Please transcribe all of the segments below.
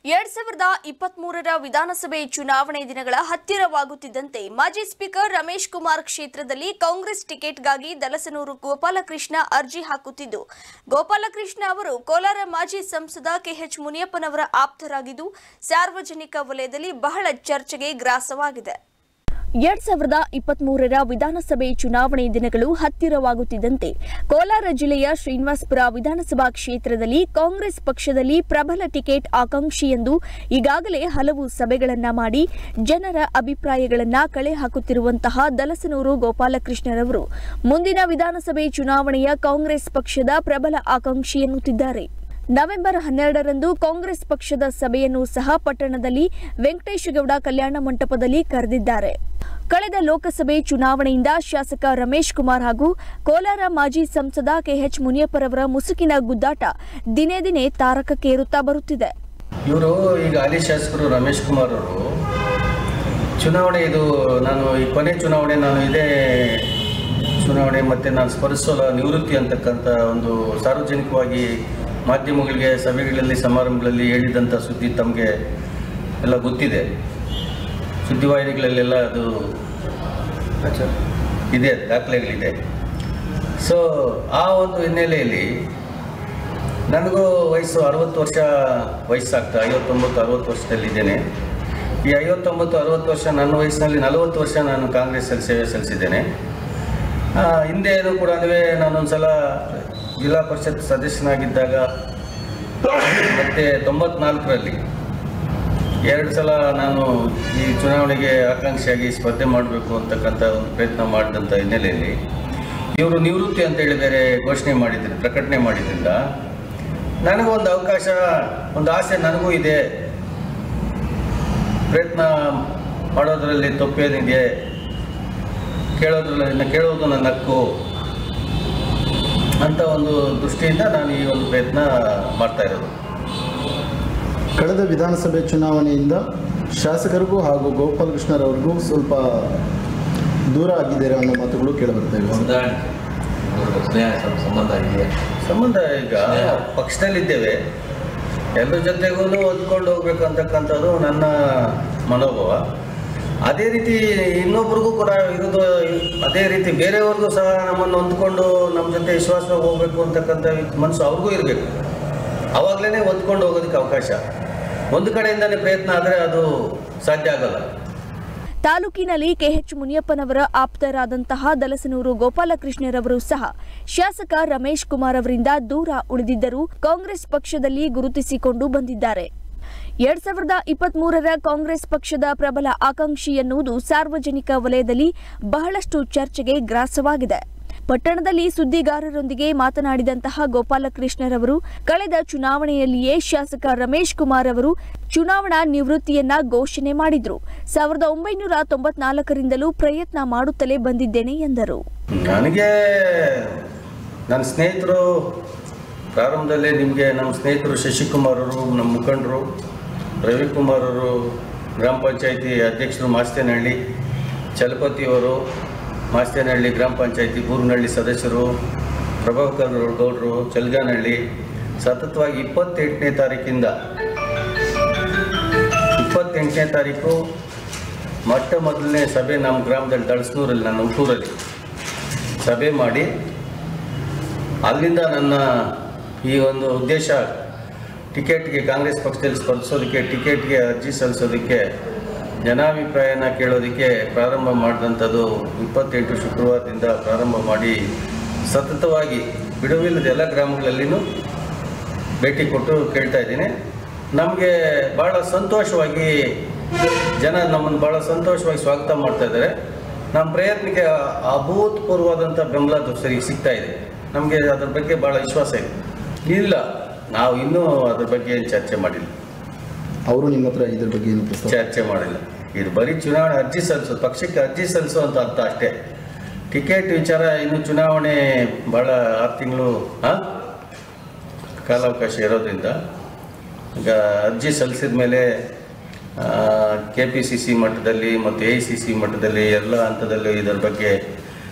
ಎರಡ್ ಸಾವಿರದ ಇಪ್ಪತ್ತ್ ಮೂರರ ವಿಧಾನಸಭೆ ಚುನಾವಣೆ ದಿನಗಳ ಹತ್ತಿರವಾಗುತ್ತಿದ್ದಂತೆ ಮಾಜಿ ಸ್ಪೀಕರ್ ರಮೇಶ್ ಕುಮಾರ್ ಕ್ಷೇತ್ರದಲ್ಲಿ ಕಾಂಗ್ರೆಸ್ ಟಿಕೆಟ್ಗಾಗಿ ದಲಸನೂರು ಗೋಪಾಲಕೃಷ್ಣ ಅರ್ಜಿ ಹಾಕುತ್ತಿದ್ದು ಗೋಪಾಲಕೃಷ್ಣ ಅವರು ಕೋಲಾರ ಮಾಜಿ ಸಂಸದ ಕೆಎಚ್ ಮುನಿಯಪ್ಪನವರ ಆಪ್ತರಾಗಿದ್ದು ಸಾರ್ವಜನಿಕ ವಲಯದಲ್ಲಿ ಬಹಳ ಚರ್ಚೆಗೆ ಗ್ರಾಸವಾಗಿದೆ ಎರಡ್ ಸಾವಿರದ ಇಪ್ಪತ್ತ್ ಮೂರರ ವಿಧಾನಸಭೆ ಚುನಾವಣೆ ದಿನಗಳು ಹತ್ತಿರವಾಗುತ್ತಿದ್ದಂತೆ ಕೋಲಾರ ಜಿಲ್ಲೆಯ ಶ್ರೀನಿವಾಸಪುರ ವಿಧಾನಸಭಾ ಕ್ಷೇತ್ರದಲ್ಲಿ ಕಾಂಗ್ರೆಸ್ ಪಕ್ಷದಲ್ಲಿ ಪ್ರಬಲ ಟಿಕೆಟ್ ಆಕಾಂಕ್ಷಿ ಎಂದು ಈಗಾಗಲೇ ಹಲವು ಸಭೆಗಳನ್ನ ಮಾಡಿ ಜನರ ಅಭಿಪ್ರಾಯಗಳನ್ನ ಕಳೆ ಹಾಕುತ್ತಿರುವಂತಹ ದಲಸನೂರು ಗೋಪಾಲಕೃಷ್ಣರವರು ಮುಂದಿನ ವಿಧಾನಸಭೆ ಚುನಾವಣೆಯ ಕಾಂಗ್ರೆಸ್ ಪಕ್ಷದ ಪ್ರಬಲ ಆಕಾಂಕ್ಷಿ ಎನ್ನುತ್ತಿದ್ದಾರೆ ನವೆಂಬರ್ ಹನ್ನೆರಡರಂದು ಕಾಂಗ್ರೆಸ್ ಪಕ್ಷದ ಸಭೆಯನ್ನು ಸಹ ಪಟ್ಟಣದಲ್ಲಿ ವೆಂಕಟೇಶಗೌಡ ಕಲ್ಯಾಣ ಮಂಟಪದಲ್ಲಿ ಕರೆದಿದ್ದಾರೆ ಕಳೆದ ಲೋಕಸಭೆ ಚುನಾವಣೆಯಿಂದ ಶಾಸಕ ರಮೇಶ್ ಕುಮಾರ್ ಹಾಗೂ ಕೋಲಾರ ಮಾಜಿ ಸಂಸದ ಕೆಎಚ್ ಮುನಿಯಪ್ಪರವರ ಮುಸುಕಿನ ಗುದ್ದಾಟ ದಿನೇ ದಿನೇ ತಾರಕಕ್ಕೇರುತ್ತಾ ಬರುತ್ತಿದೆ ಇವರು ಈಗ ಹಾಲಿ ಶಾಸಕರು ರಮೇಶ್ ಕುಮಾರ್ ಅವರು ಚುನಾವಣೆ ಇದು ನಾನು ಈ ಕೊನೆ ಚುನಾವಣೆ ನಾನು ಇದೇ ಚುನಾವಣೆ ಮತ್ತು ನಾನು ಸ್ಪರ್ಧಿಸೋಲ್ಲ ನಿವೃತ್ತಿ ಅಂತಕ್ಕಂಥ ಒಂದು ಸಾರ್ವಜನಿಕವಾಗಿ ಮಾಧ್ಯಮಗಳಿಗೆ ಸಭೆಗಳಲ್ಲಿ ಸಮಾರಂಭಗಳಲ್ಲಿ ಹೇಳಿದಂಥ ಸುದ್ದಿ ತಮಗೆ ಎಲ್ಲ ಗೊತ್ತಿದೆ ಸುದ್ದಿವಾಹಿನಿಗಳಲ್ಲೆಲ್ಲ ಅದು ಇದೆ ದಾಖಲೆಗಳಿದೆ ಸೊ ಆ ಒಂದು ಹಿನ್ನೆಲೆಯಲ್ಲಿ ನನಗೂ ವಯಸ್ಸು ಅರವತ್ತು ವರ್ಷ ವಯಸ್ಸಾಗ್ತಾ ಐವತ್ತೊಂಬತ್ತು ಅರವತ್ತು ವರ್ಷದಲ್ಲಿದ್ದೇನೆ ಈ ಐವತ್ತೊಂಬತ್ತು ಅರವತ್ತು ವರ್ಷ ನನ್ನ ವಯಸ್ಸಿನಲ್ಲಿ ನಲವತ್ತು ವರ್ಷ ನಾನು ಕಾಂಗ್ರೆಸ್ಸಲ್ಲಿ ಸೇವೆ ಸಲ್ಲಿಸಿದ್ದೇನೆ ಆ, ಹಿಂದೆನೂ ಕೂಡ ನಾನೊಂದು ಸಲ ಜಿಲ್ಲಾ ಪರಿಷತ್ ಸದಸ್ಯನಾಗಿದ್ದಾಗ ಮತ್ತು ತೊಂಬತ್ನಾಲ್ಕರಲ್ಲಿ ಎರಡು ಸಲ ನಾನು ಈ ಚುನಾವಣೆಗೆ ಆಕಾಂಕ್ಷಿಯಾಗಿ ಸ್ಪರ್ಧೆ ಮಾಡಬೇಕು ಅಂತಕ್ಕಂಥ ಒಂದು ಪ್ರಯತ್ನ ಮಾಡಿದಂಥ ಹಿನ್ನೆಲೆಯಲ್ಲಿ ಇವರು ನಿವೃತ್ತಿ ಅಂತೇಳಿ ಬೇರೆ ಘೋಷಣೆ ಮಾಡಿದ್ರು ಪ್ರಕಟಣೆ ಮಾಡಿದ್ರಿಂದ ನನಗೂ ಒಂದು ಅವಕಾಶ ಒಂದು ಆಸೆ ನನಗೂ ಇದೆ ಪ್ರಯತ್ನ ಮಾಡೋದರಲ್ಲಿ ತಪ್ಪೇನಿದೆ ಕೇಳೋದ್ರಲ್ಲಿ ಕೇಳೋದು ನನ್ನ ಹಕ್ಕು ಅಂತ ಒಂದು ದೃಷ್ಟಿಯಿಂದ ನಾನು ಈ ಒಂದು ಪ್ರಯತ್ನ ಮಾಡ್ತಾ ಇರೋದು ಕಳೆದ ವಿಧಾನಸಭೆ ಚುನಾವಣೆಯಿಂದ ಶಾಸಕರಿಗೂ ಹಾಗೂ ಗೋಪಾಲಕೃಷ್ಣರವ್ರಿಗೂ ಸ್ವಲ್ಪ ದೂರ ಆಗಿದ್ದಾರೆ ಅನ್ನೋ ಮಾತುಗಳು ಕೇಳಿಬರ್ತವೆ ಹೊಂದಾಣಿಕೆ ಅವ್ರ ಸ್ನೇಹ ಸಂ- ಸಂಬಂಧ ಇದೆಯಾ ಸಂಬಂಧ ಈಗ ಪಕ್ಷದಲ್ಲಿದ್ದೇವೆ ಎಲ್ಲರ ಜೊತೆಗೂ ಹೊಂದ್ಕೊಂಡು ಹೋಗ್ಬೇಕು ಅಂತಕ್ಕಂಥದ್ದು ನನ್ನ ಮನೋಭಾವ ಅದೇ ರೀತಿ ಇನ್ನೊಬ್ರಿಗೂ ಕೂಡ ಇರೋದು ಅದೇ ರೀತಿ ಬೇರೆಯವ್ರಿಗೂ ಸಹ ನಮ್ಮನ್ನು ಹೊಂದ್ಕೊಂಡು ನಮ್ಮ ಜೊತೆ ವಿಶ್ವಾಸವಾಗಿ ಹೋಗ್ಬೇಕು ಅಂತಕ್ಕಂಥ ಮನಸ್ಸು ಅವ್ರಿಗೂ ಇರಬೇಕು ಅವಾಗಲೇ ಹೊಂದ್ಕೊಂಡು ಹೋಗೋದಕ್ಕೆ ಅವಕಾಶ ಒಂದು ಕಡೆಯಿಂದನೇ ಪ್ರಯತ್ನ ಆದರೆ ಅದು ಸಾಧ್ಯ ಆಗಲ್ಲ ತಾಲೂಕಿನಲ್ಲಿ ಕೆಎಚ್ ಮುನಿಯಪ್ಪನವರ ಆಪ್ತರಾದಂತಹ ದಲಸನೂರು ಗೋಪಾಲಕೃಷ್ಣರವರು ಸಹ ಶಾಸಕ ರಮೇಶ್ ಕುಮಾರ್ ಅವರಿಂದ ದೂರ ಉಳಿದಿದ್ದರೂ ಕಾಂಗ್ರೆಸ್ ಪಕ್ಷದಲ್ಲಿ ಗುರುತಿಸಿಕೊಂಡು ಬಂದಿದ್ದಾರೆ ಎರಡ್ ಸಾವಿರದ ಇಪ್ಪತ್ತ್ ಮೂರರ ಕಾಂಗ್ರೆಸ್ ಪಕ್ಷದ ಪ್ರಬಲ ಆಕಾಂಕ್ಷಿ ಎನ್ನುವುದು ಸಾರ್ವಜನಿಕ ವಲಯದಲ್ಲಿ ಬಹಳಷ್ಟು ಚರ್ಚೆಗೆ ಗ್ರಾಸವಾಗಿದೆ ಪಟ್ಟಣದಲ್ಲಿ ಸುದ್ದಿಗಾರರೊಂದಿಗೆ ಮಾತನಾಡಿದಂತಹ ಗೋಪಾಲಕೃಷ್ಣರವರು ಕಳೆದ ಚುನಾವಣೆಯಲ್ಲಿಯೇ ಶಾಸಕ ರಮೇಶ್ ಕುಮಾರ್ ಅವರು ಚುನಾವಣಾ ನಿವೃತ್ತಿಯನ್ನ ಘೋಷಣೆ ಮಾಡಿದ್ರು ಸಾವಿರದ ಒಂಬೈನೂರ ತೊಂಬತ್ನಾಲ್ಕರಿಂದಲೂ ಪ್ರಯತ್ನ ಮಾಡುತ್ತಲೇ ಬಂದಿದ್ದೇನೆ ಎಂದರು ನನಗೆ ನನ್ನ ಸ್ನೇಹಿತರು ಪ್ರಾರಂಭದಲ್ಲೇ ನಿಮಗೆ ನಮ್ಮ ಸ್ನೇಹಿತರು ಶಶಿಕುಮಾರ್ ಅವರು ನಮ್ಮ ಮುಖಂಡರು ರವಿಕುಮಾರ್ ಅವರು ಗ್ರಾಮ ಪಂಚಾಯತಿ ಅಧ್ಯಕ್ಷರು ಮಾಸ್ತೇನಹಳ್ಳಿ ಚಲಪತಿಯವರು ಮಾಸ್ತೇನಹಳ್ಳಿ ಗ್ರಾಮ ಪಂಚಾಯತಿ ಬೂರ್ನಹಳ್ಳಿ ಸದಸ್ಯರು ಪ್ರಭಾಕರ್ ಗೌಡರು ಚಲ್ಗಾನಹಳ್ಳಿ ಸತತವಾಗಿ ಇಪ್ಪತ್ತೆಂಟನೇ ತಾರೀಕಿಂದ ಇಪ್ಪತ್ತೆಂಟನೇ ತಾರೀಕು ಮೊಟ್ಟ ಮೊದಲನೇ ಸಭೆ ನಮ್ಮ ಗ್ರಾಮದಲ್ಲಿ ದಳಸ್ನೂರಲ್ಲಿ ನನ್ನ ಹುಟ್ಟೂರಲ್ಲಿ ಸಭೆ ಮಾಡಿ ಅಲ್ಲಿಂದ ನನ್ನ ಈ ಒಂದು ಉದ್ದೇಶ ಟಿಕೆಟ್ಗೆ ಕಾಂಗ್ರೆಸ್ ಪಕ್ಷದಲ್ಲಿ ಸ್ಪರ್ಧಿಸೋದಕ್ಕೆ ಟಿಕೆಟ್ಗೆ ಅರ್ಜಿ ಸಲ್ಲಿಸೋದಕ್ಕೆ ಜನಾಭಿಪ್ರಾಯನ ಕೇಳೋದಕ್ಕೆ ಪ್ರಾರಂಭ ಮಾಡಿದಂಥದ್ದು ಇಪ್ಪತ್ತೆಂಟು ಶುಕ್ರವಾರದಿಂದ ಪ್ರಾರಂಭ ಮಾಡಿ ಸತತವಾಗಿ ಬಿಡುವಿಲ್ಲದ ಎಲ್ಲ ಗ್ರಾಮಗಳಲ್ಲಿನೂ ಭೇಟಿ ಕೊಟ್ಟು ಕೇಳ್ತಾ ಇದ್ದೀನಿ ನಮಗೆ ಭಾಳ ಸಂತೋಷವಾಗಿ ಜನ ನಮ್ಮನ್ನು ಭಾಳ ಸಂತೋಷವಾಗಿ ಸ್ವಾಗತ ಮಾಡ್ತಾ ಇದ್ದಾರೆ ನಮ್ಮ ಪ್ರಯತ್ನಕ್ಕೆ ಅಭೂತಪೂರ್ವವಾದಂಥ ಬೆಂಬಲ ಅದು ಸರಿ ಸಿಗ್ತಾ ಇದೆ ನಮಗೆ ಅದ್ರ ಬಗ್ಗೆ ಭಾಳ ವಿಶ್ವಾಸ ಇದೆ ಇಲ್ಲ ನಾವು ಇನ್ನೂ ಅದ್ರ ಬಗ್ಗೆ ಏನು ಚರ್ಚೆ ಮಾಡಿಲ್ಲ ಅವರು ನಿಮ್ಮ ಹತ್ರ ಇದ್ರ ಬಗ್ಗೆ ಏನು ಪ್ರಸ್ತಾವ ಚರ್ಚೆ ಮಾಡಿಲ್ಲ ಇದು ಬರೀ ಚುನಾವಣೆ ಅರ್ಜಿ ಸಲ್ಲಿಸೋದು ಪಕ್ಷಕ್ಕೆ ಅರ್ಜಿ ಸಲ್ಲಿಸೋ ಅಂತ ಅರ್ಥ ಅಷ್ಟೇ ಟಿಕೆಟ್ ವಿಚಾರ ಇನ್ನು ಚುನಾವಣೆ ಭಾಳ ಆರು ತಿಂಗಳು ಹಾಂ ಕಾಲಾವಕಾಶ ಇರೋದ್ರಿಂದ ಈಗ ಅರ್ಜಿ ಸಲ್ಲಿಸಿದ ಮೇಲೆ ಕೆ ಪಿ ಸಿ ಸಿ ಮಟ್ಟದಲ್ಲಿ ಮತ್ತು ಎ ಸಿ ಸಿ ಮಟ್ಟದಲ್ಲಿ ಎಲ್ಲ ಹಂತದಲ್ಲೂ ಇದರ ಬಗ್ಗೆ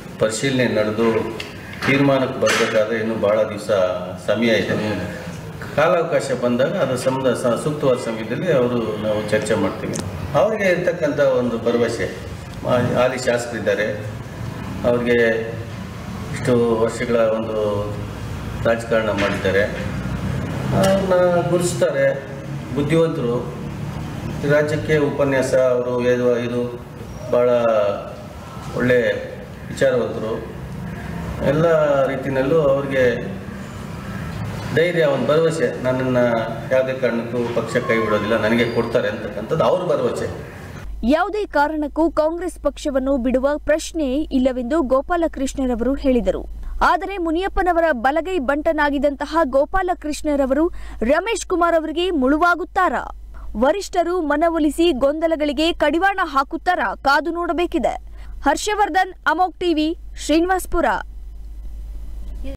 ಪರಿಶೀಲನೆ ನಡೆದು ತೀರ್ಮಾನಕ್ಕೆ ಬರಬೇಕಾದ್ರೆ ಇನ್ನೂ ಭಾಳ ದಿವಸ ಸಮಯ ಇದೆ ಕಾಲಾವಕಾಶ ಬಂದಾಗ ಅದು ಸಮದ ಸ- ಸೂಕ್ತವಾದ ಸಮಯದಲ್ಲಿ ಅವರು ನಾವು ಚರ್ಚೆ ಮಾಡ್ತೀವಿ ಅವರಿಗೆ ಇರ್ತಕ್ಕಂಥ ಒಂದು ಭರವಸೆ ಮಾ- ಹಾಲಿ ಶಾಸಕರಿದ್ದಾರೆ ಅವ್ರಿಗೆ ಇಷ್ಟು ವರ್ಷಗಳ ಒಂದು ರಾಜಕಾರಣ ಮಾಡಿದ್ದಾರೆ ಅವ್ರನ್ನ ಗುರುಸ್ತಾರೆ ಬುದ್ಧಿವಂತರು ಈ ರಾಜ್ಯಕ್ಕೆ ಉಪನ್ಯಾಸ ಅವರು ಇದು ಇದು ಭಾಳ ಒಳ್ಳೆ ವಿಚಾರವಂತರು ಎಲ್ಲ ರೀತಿಯಲ್ಲೂ ಅವ್ರಿಗೆ ಧೈರ್ಯ ಒಂದು ಭರವಸೆ ನನ್ನನ್ನು ಯಾವುದೇ ಕಾರಣಕ್ಕೂ ಪಕ್ಷ ಕೈ ಬಿಡೋದಿಲ್ಲ ನನಗೆ ಕೊಡ್ತಾರೆ ಅಂತಕ್ಕಂಥದ್ದು ಅವ್ರ ಭರವಸೆ ಯಾವುದೇ ಕಾರಣಕ್ಕೂ ಕಾಂಗ್ರೆಸ್ ಪಕ್ಷವನ್ನು ಬಿಡುವ ಪ್ರಶ್ನೆಯೇ ಇಲ್ಲವೆಂದು ಗೋಪಾಲಕೃಷ್ಣರವರು ಹೇಳಿದರು ಆದರೆ ಮುನಿಯಪ್ಪನವರ ಬಲಗೈ ಬಂಟನಾಗಿದ್ದಂತಹ ಗೋಪಾಲಕೃಷ್ಣರವರು ರಮೇಶ್ ಕುಮಾರ್ ಅವರಿಗೆ ಮುಳುವಾಗುತ್ತಾರಾ ವರಿಷ್ಠರು ಮನವೊಲಿಸಿ ಗೊಂದಲಗಳಿಗೆ ಕಡಿವಾಣ ಹಾಕುತ್ತಾರಾ ಕಾದು ನೋಡಬೇಕಿದೆ ಹರ್ಷವರ್ಧನ್ ಅಮೋಕ್ ಟಿವಿ ಶ್ರೀನಿವಾಸ್ಪುರ